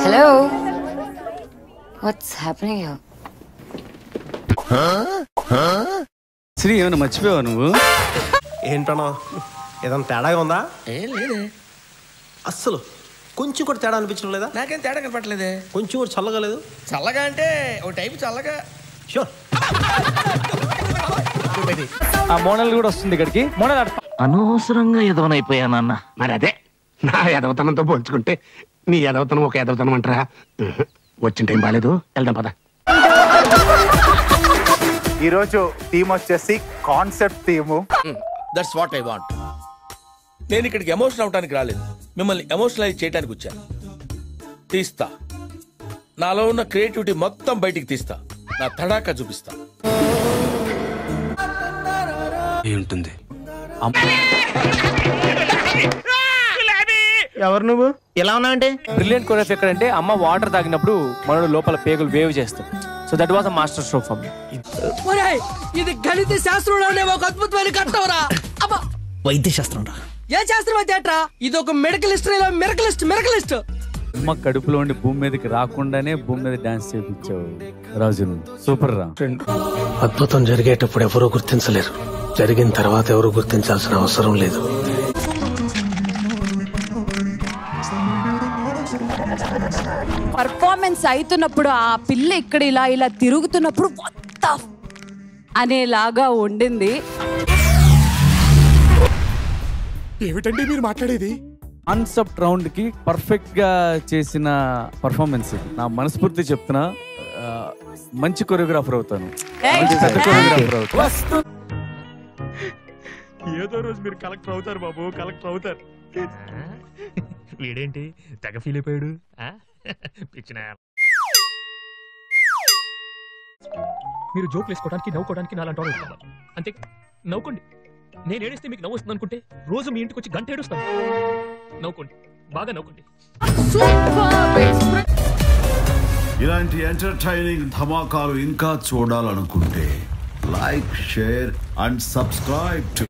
Hello what's happening here Sri ఏమైనా మర్చిపోయావా నువ్వు ఏంటనో ఏదైనా తేడాగా ఉందా ఏం లేదే అస్సలు కొంచెం కూడా తేడా అనిపించడం లేదా నాకేం తేడా కనపట్లేదే కొంచెం కూడా చల్లగా లేదు చల్లగా అంటే ఓ టైపు చల్లగా షూర్ ఆ మోడల్ కూడా వస్తుంది ఇక్కడికి మోడల్ అనవసరంగా ఎదవనైపోయానన్న మరి అదే నా ఎదవతనంతో పోల్చుకుంటే నీ ఎదవతనం ఒక ఎదవతనం అంటారా ఉహు. వచ్చిన టైం బాగాలేదు వెళ్దాం పద ఈరోజు థీమ్ వచ్చేసి concept theme that's what I want నేను ఇక్కడికి ఎమోషన్ అవడానికి రాలేదు మిమ్మల్ని ఎమోషనలైజ్ చేయడానికి వచ్చాను తీస్తా నాలో ఉన్న క్రియేటివిటీ మొత్తం బయటికి తీస్తా నా తడాకా చూపిస్తా ఉంటుంది ఎవరు నువ్వు ఎలా ఉన్నావంటే బ్రిలియంట్ కొరియోగ్రఫీ ఎక్కడంటే అమ్మ వాటర్ తాగినప్పుడు మనోడు లోపల పేగులు వేవ్ చేస్తాం so that was a master stroke for me ఇది గణిత శాస్త్రంలోనే ఒక అద్భుతమైన కట్టవరా అబ్బా వైద్య శాస్త్రం రా ఏ శాస్త్రం అయితే అట్రా ఇది ఒక మెడికల్ హిస్టరీలో మెరకలిస్ట్ మెరకలిస్ట్ అమ్మ కడుపులో ఉండి భూమి మీదకి రాకుండానే భూమి మీద డాన్స్ చేయించావు రాజు నువ్వు సూపర్ రా అద్భుతం జరిగేటప్పుడు ఎవరూ గుర్తించలేరు జరిగిన తర్వాత ఎవరు గుర్తించాల్సిన అవసరం లేదు పర్ఫార్మెన్స్ అవుతున్నప్పుడు ఆ పిల్ల ఇక్కడ ఇలా ఇలా తిరుగుతున్నప్పుడు మొత్త అనేలాగా ఉండింది ఏమిటండి మీరు మాట్లాడేది కాన్సెప్ట్ రౌండ్ కి పర్ఫెక్ట్ గా చేసిన పర్ఫార్మెన్స్ ఇది నా మనస్ఫూర్తి చెప్తున్నా ఆ, మంచి కొరియోగ్రాఫర్ అవుతాను మంచి పెద్ద కొరియోగ్రాఫర్ అవుతాను ఏదో రోజు మీరు కలెక్టర్ అవుతారు బాబు కలెక్టర్ అవుతారు వీడేంటి తెగ ఫీల్ అయిపోయాడు ఆ? పిచ్చిన మీరు జోక్ వేసుకోవడానికి నవ్వుకోవడానికి నాలంటి వాడు ఉంటారు. అంతే నవ్వుకోండి నేను ఏడిస్తే మీకు నవ్వు వస్తుంది అనుకుంటే రోజు మీ ఇంటికి వచ్చి గంట ఏడుస్తాను నవ్వుకోండి బాగా నవ్వుకోండి ఇలాంటి ఎంటర్టైనింగ్ ధమాకాలు ఇంకా చూడాలనుకుంటే like share and subscribe to